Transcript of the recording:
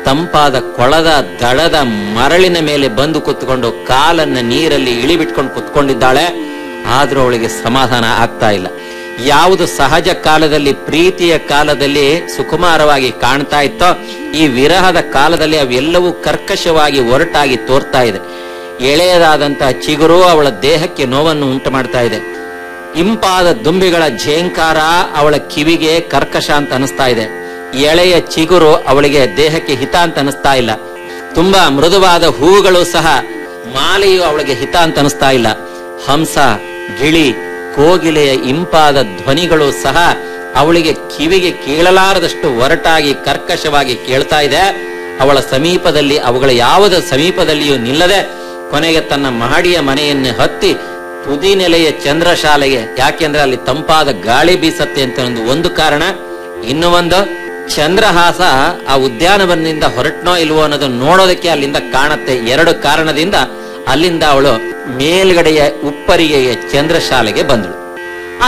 ತಂಪಾದ ಕೊಳದ ದಳದ ಮರಳಿನ ಮೇಲೆ ಬಂದು ಕುತ್ಕೊಂಡು ಕಾಲನ್ನ ನೀರಲ್ಲಿ ಇಳಿಬಿಟ್ಕೊಂಡು ಕುತ್ಕೊಂಡಿದ್ದಾಳೆ ಆದ್ರೂ ಅವಳಿಗೆ ಸಮಾಧಾನ ಆಗ್ತಾ ಇಲ್ಲ ಯಾವುದು ಸಹಜ ಕಾಲದಲ್ಲಿ ಪ್ರೀತಿಯ ಕಾಲದಲ್ಲಿ ಸುಕುಮಾರವಾಗಿ ಕಾಣ್ತಾ ಇತ್ತೋ ಈ ವಿರಹದ ಕಾಲದಲ್ಲಿ ಅವೆಲ್ಲವೂ ಕರ್ಕಶವಾಗಿ ಒರಟಾಗಿ ತೋರ್ತಾ ಇದೆ ಎಳೆಯದಾದಂತಹ ಚಿಗುರು ಅವಳ ದೇಹಕ್ಕೆ ನೋವನ್ನು ಉಂಟು ಮಾಡ್ತಾ ಇದೆ ಇಂಪಾದ ದುಂಬಿಗಳ ಝೇಂಕಾರ ಅವಳ ಕಿವಿಗೆ ಕರ್ಕಶ ಅಂತ ಅನಿಸ್ತಾ ಇದೆ ಎಳೆಯ ಚಿಗುರು ಅವಳಿಗೆ ದೇಹಕ್ಕೆ ಹಿತ ಅಂತ ಅನಿಸ್ತಾ ಇಲ್ಲ ತುಂಬಾ ಮೃದುವಾದ ಹೂಗಳು ಸಹ ಮಾಲೆಯು ಅವಳಿಗೆ ಹಿತ ಅಂತ ಅನಿಸ್ತಾ ಇಲ್ಲ ಹಂಸ ಗಿಳಿ ಕೋಗಿಲೆಯ ಇಂಪಾದ ಧ್ವನಿಗಳು ಸಹ ಅವಳಿಗೆ ಕಿವಿಗೆ ಕೇಳಲಾರದಷ್ಟು ಒರಟಾಗಿ ಕರ್ಕಶವಾಗಿ ಕೇಳ್ತಾ ಇದೆ ಅವಳ ಸಮೀಪದಲ್ಲಿ ಅವುಗಳ ಯಾವುದ ಸಮೀಪದಲ್ಲಿಯೂ ನಿಲ್ಲದೆ ಕೊನೆಗೆ ತನ್ನ ಮಹಡಿಯ ಮನೆಯನ್ನು ಹತ್ತಿ ತುದಿ ನೆಲೆಯ ಚಂದ್ರಶಾಲೆಗೆ ಯಾಕೆಂದ್ರೆ ಅಲ್ಲಿ ತಂಪಾದ ಗಾಳಿ ಬೀಸತ್ತೆ ಅಂತ ಒಂದು ಒಂದು ಕಾರಣ ಇನ್ನು ಒಂದು ಚಂದ್ರಹಾಸ ಆ ಉದ್ಯಾನವನದಿಂದ ಹೊರಟ್ನೋ ಇಲ್ವೋ ಅನ್ನೋದನ್ನ ನೋಡೋದಕ್ಕೆ ಅಲ್ಲಿಂದ ಕಾಣತ್ತೆ ಎರಡು ಕಾರಣದಿಂದ ಅಲ್ಲಿಂದ ಅವಳು ಮೇಲ್ಗಡೆಯ ಉಪ್ಪರಿಗೆಯ ಚಂದ್ರಶಾಲೆಗೆ ಬಂದಳು